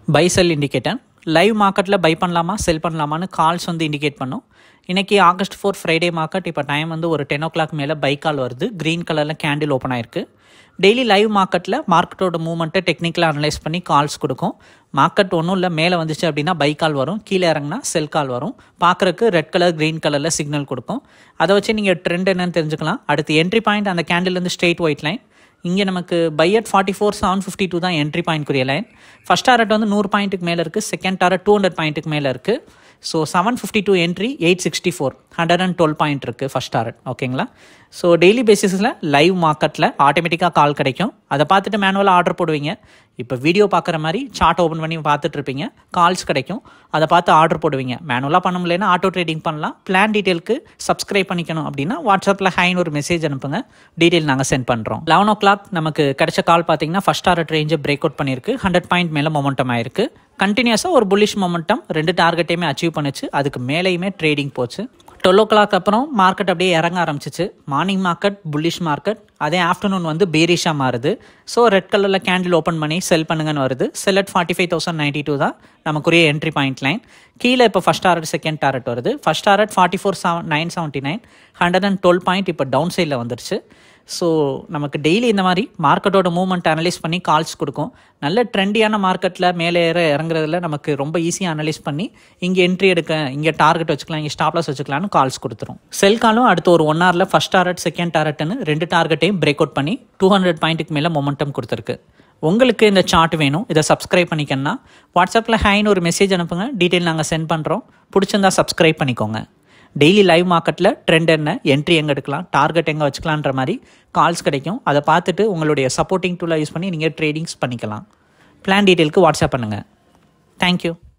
by sell indicator live மார்க்கெட்டில் buy பண்ணலாமா sell பண்ணலாமான்னு கால்ஸ் வந்து இண்டிகேட் பண்ணும் இன்றைக்கி ஆகஸ்ட் ஃபோர் ஃப்ரைடே மார்க்கெட் இப்போ டைம் வந்து ஒரு டென் ஓ கிளாக் மேலே பை கால் வருது க்ரீன் கலரில் கேண்டில் ஓப்பன் ஆயிருக்கு டெய்லி லைவ் மார்க்கெட்டில் மார்க்கெட்டோட மூவ்மெண்ட்டை டெக்னிக்கலாக அனலைஸ் பண்ணி கால்ஸ் கொடுக்கும் மார்க்கெட் ஒன்றும் இல்லை மேலே வந்துச்சு அப்படின்னா பை கால் வரும் கீழே இறங்கினா செல் கால் வரும் பார்க்குறக்கு ரெட் கலர் க்ரீன் கலரில் சிக்னல் கொடுக்கும் அதை வச்சு நீங்கள் ட்ரெண்ட் என்னன்னு தெரிஞ்சுக்கலாம் அடுத்து என்ட்ரி பாயிண்ட் அந்த கேண்டில்லேருந்து ஸ்ட்ரெயிட் ஒயிட் லைன் இங்கே நமக்கு buy at forty four seven fifty two தான் என்ட்ரி பாயிண்ட்க்குரிய லைன் ஃபஸ்ட் டாரட் வந்து நூறு பாயிண்ட்டுக்கு மேலே இருக்குது செகண்ட் டாரட் டூ ஹண்ட்ரட் பாயிண்ட்டுக்கு மேலே இருக்குது so seven fifty two entry eight sixty four hundred and twelve point இருக்குது ஃபஸ்ட் டாரட் ஓகேங்களா ஸோ டெய்லி பேசிஸில் லைவ் மார்க்கெட்டில் ஆட்டோமேட்டிக்காக கால் கிடைக்கும் அதை பார்த்துட்டு மேனுவலாக ஆர்டர் போடுவீங்க இப்போ வீடியோ பார்க்குற மாதிரி சார்ட் ஓப்பன் பண்ணி பார்த்துட்டு இருப்பீங்க கால்ஸ் கிடைக்கும் அதை பார்த்து ஆர்டர் போடுவீங்க மேனுவலாக பண்ண முடியலன்னா ஆட்டோ ட்ரேடிங் பண்ணலாம் பிளான் டீட்டெயிலுக்கு சப்ஸ்கிரைப் பண்ணிக்கணும் அப்படின்னா வாட்ஸ்அப்பில் ஹைன்னு ஒரு மெசேஜ் அனுப்புங்க டீட்டெயில் நாங்கள் சென்ட் பண்ணுறோம் லெவன் ஓ கிளாக் நமக்கு கிடைச்ச கால் பார்த்தீங்கன்னா ஃபஸ்ட் டாரட் ரேஞ்சை பிரேக் அவுட் பண்ணியிருக்கு ஹண்ட்ரட் பாயிண்ட் மேலே மொமெண்டம் ஆயிருக்கு கண்டினியூஸாக ஒரு புல்லிஷ் மொமெண்டம் ரெண்டு டார்கெட்டையுமே அச்சீவ் பண்ணுச்சு அதுக்கு மேலேயுமே ட்ரேடிங் போச்சு டுவெல் ஓ கிளாக் அப்புறம் மார்க்கெட் அப்படியே இறங்க ஆரம்பிச்சிச்சு மார்னிங் மார்க்கெட் புல்லிஷ் மார்க்கெட் அதே ஆஃப்டர்நூன் வந்து பேரிஷாக மாறுது ஸோ ரெட் கலரில் கேண்டில் ஓப்பன் பண்ணி செல் பண்ணுங்கன்னு வருது sell at forty five thousand ninety two தான் நமக்குரிய என்ட்ரி பாயிண்ட் லைன் கீழே இப்போ ஃபஸ்ட் டாரட் செகண்ட் டாரட் வருது first target forty four seven nine seventy nine hundred and twelve point இப்போ டவுன் சைடில் வந்துருச்சு ஸோ நமக்கு டெய்லி இந்த மாதிரி மார்க்கெட்டோட மூவ்மெண்ட் அனலைஸ் பண்ணி கால்ஸ் கொடுக்கும் நல்ல ட்ரெண்டியான மார்க்கெட்டில் மேலே ஏற இறங்குறதுல நமக்கு ரொம்ப ஈஸியாக அனலைஸ் பண்ணி இங்கே என்ட்ரி எடுக்க இங்கே டார்கெட் வச்சுக்கலாம் இங்கே ஸ்டாப்லாஸ் வச்சுக்கலாம்னு கால்ஸ் கொடுத்துரும் செல் காலும் அடுத்து ஒரு ஒன் ஹவரில் ஃபஸ்ட் டாரட் செகண்ட் டாரட்னு ரெண்டு டார்கெட்டையும் பிரேக் அவுட் பண்ணி டூ ஹண்ட்ரட் பாயிண்ட்டுக்கு மேலே மொமெண்டம் கொடுத்துருக்கு உங்களுக்கு இந்த சார்ட் வேணும் இதை சப்ஸ்கிரைப் பண்ணிக்கன்னா வாட்ஸ்அப்பில் ஹைன்னு ஒரு மெசேஜ் அனுப்புங்க டீட்டெயில் நாங்கள் சென்ட் பண்ணுறோம் பிடிச்சிருந்தா சப்ஸ்கிரைப் பண்ணிக்கோங்க டெய்லி லைவ் மார்க்கெட்டில் ட்ரெண்ட் என்ன என்ட்ரி எங்கே எடுக்கலாம் டார்கெட் எங்கே வச்சுக்கலான்ற மாதிரி கால்ஸ் கிடைக்கும் அதை பார்த்துட்டு உங்களுடைய சப்போர்ட்டிங் டூலாக யூஸ் பண்ணி நீங்கள் ட்ரேடிங்ஸ் பண்ணிக்கலாம் பிளான் டீட்டெயிலுக்கு வாட்ஸ்அப் பண்ணுங்கள் தேங்க்யூ